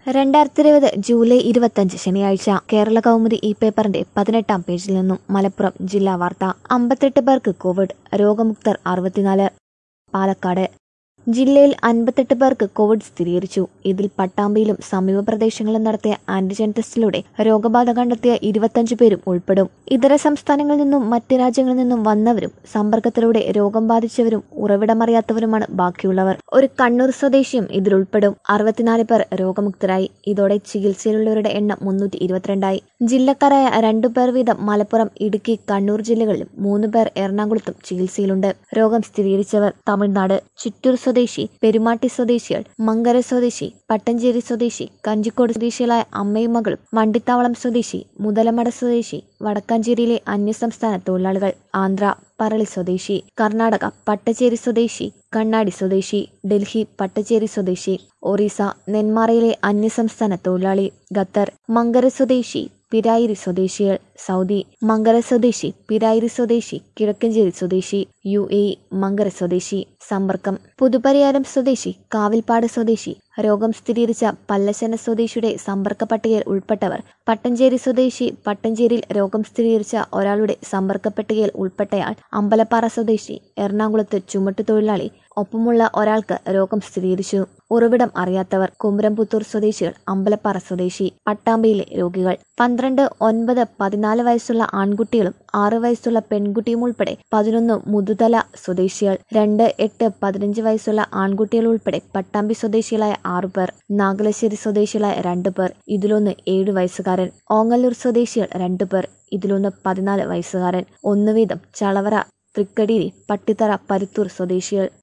രണ്ടായിരത്തി ഇരുപത് ജൂലൈ ഇരുപത്തഞ്ച് ശനിയാഴ്ച കേരള കൗമുദി ഈ പേപ്പറിന്റെ പതിനെട്ടാം പേജിൽ നിന്നും മലപ്പുറം ജില്ലാ വാർത്ത അമ്പത്തെട്ട് പേർക്ക് കോവിഡ് രോഗമുക്തർ അറുപത്തിനാല് പാലക്കാട് ജില്ലയിൽ അൻപത്തെട്ട് പേർക്ക് കോവിഡ് സ്ഥിരീകരിച്ചു ഇതിൽ പട്ടാമ്പിയിലും സമീപ പ്രദേശങ്ങളിലും നടത്തിയ ആന്റിജൻ ടെസ്റ്റിലൂടെ രോഗബാധ കണ്ടെത്തിയ ഇരുപത്തഞ്ച് പേരും ഉൾപ്പെടും ഇതര സംസ്ഥാനങ്ങളിൽ നിന്നും മറ്റ് രാജ്യങ്ങളിൽ നിന്നും വന്നവരും സമ്പർക്കത്തിലൂടെ രോഗം ബാധിച്ചവരും ഉറവിടമറിയാത്തവരുമാണ് ബാക്കിയുള്ളവർ ഒരു കണ്ണൂർ സ്വദേശിയും ഇതിലുൾപ്പെടും അറുപത്തിനാല് പേർ രോഗമുക്തരായി ഇതോടെ ചികിത്സയിലുള്ളവരുടെ എണ്ണം മുന്നൂറ്റി ഇരുപത്തിരണ്ടായി ജില്ലക്കാരായ രണ്ടു പേർ വീതം മലപ്പുറം ഇടുക്കി കണ്ണൂർ ജില്ലകളിലും മൂന്ന് പേർ എറണാകുളത്തും ചികിത്സയിലുണ്ട് രോഗം സ്ഥിരീകരിച്ചവർ തമിഴ്നാട് ചിറ്റൂർ സ്വദേശി പെരുമാട്ടി സ്വദേശികൾ മങ്കര സ്വദേശി പട്ടഞ്ചേരി സ്വദേശി കഞ്ചിക്കോട് സ്വദേശികളായ അമ്മയും മകളും വണ്ടിത്താവളം സ്വദേശി മുതലമട സ്വദേശി വടക്കാഞ്ചേരിയിലെ അന്യസംസ്ഥാന തൊഴിലാളികൾ ആന്ധ്ര പറളി സ്വദേശി കർണാടക പട്ടച്ചേരി സ്വദേശി കണ്ണാടി സ്വദേശി ഡൽഹി പട്ടച്ചേരി സ്വദേശി ഒറീസ നെന്മാറയിലെ അന്യസംസ്ഥാന തൊഴിലാളി ഖത്തർ മങ്കര സ്വദേശി പിരായിരി സ്വദേശികൾ സൗദി മങ്കര സ്വദേശി പിരായിരി സ്വദേശി കിഴക്കഞ്ചേരി സ്വദേശി യു എ മങ്കര സ്വദേശി സമ്പർക്കം പുതുപരിയാരം സ്വദേശി കാവിൽപ്പാട് സ്വദേശി രോഗം സ്ഥിരീകരിച്ച പല്ലശന സ്വദേശിയുടെ സമ്പർക്ക പട്ടികയിൽ ഉൾപ്പെട്ടവർ പട്ടഞ്ചേരി സ്വദേശി പട്ടഞ്ചേരിയിൽ രോഗം സ്ഥിരീകരിച്ച ഒരാളുടെ സമ്പർക്ക പട്ടികയിൽ ഉൾപ്പെട്ടയാൾ അമ്പലപ്പാറ സ്വദേശി എറണാകുളത്ത് ചുമട്ടുതൊഴിലാളി ഒപ്പമുള്ള ഒരാൾക്ക് രോഗം സ്ഥിരീകരിച്ചു ഉറവിടം അറിയാത്തവർ കുമരംപുത്തൂർ സ്വദേശികൾ അമ്പലപ്പാറ സ്വദേശി പട്ടാമ്പിയിലെ രോഗികൾ പന്ത്രണ്ട് ഒൻപത് പതിനാല് വയസ്സുള്ള ആൺകുട്ടികളും ആറ് വയസ്സുള്ള പെൺകുട്ടിയും ഉൾപ്പെടെ പതിനൊന്ന് മുതുതല സ്വദേശികൾ രണ്ട് എട്ട് പതിനഞ്ച് വയസ്സുള്ള ആൺകുട്ടികൾ ഉൾപ്പെടെ പട്ടാമ്പി സ്വദേശികളായ ആറു പേർ നാഗലശ്ശേരി സ്വദേശികളായ രണ്ടു പേർ ഇതിലൊന്ന് ഏഴ് വയസ്സുകാരൻ ഓങ്ങല്ലൂർ സ്വദേശികൾ രണ്ടു പേർ ഇതിലൊന്ന് പതിനാല് വയസ്സുകാരൻ ഒന്ന് വീതം ചളവറ തൃക്കടിയിരി പട്ടിത്തറ പരുത്തൂർ സ്വദേശികൾ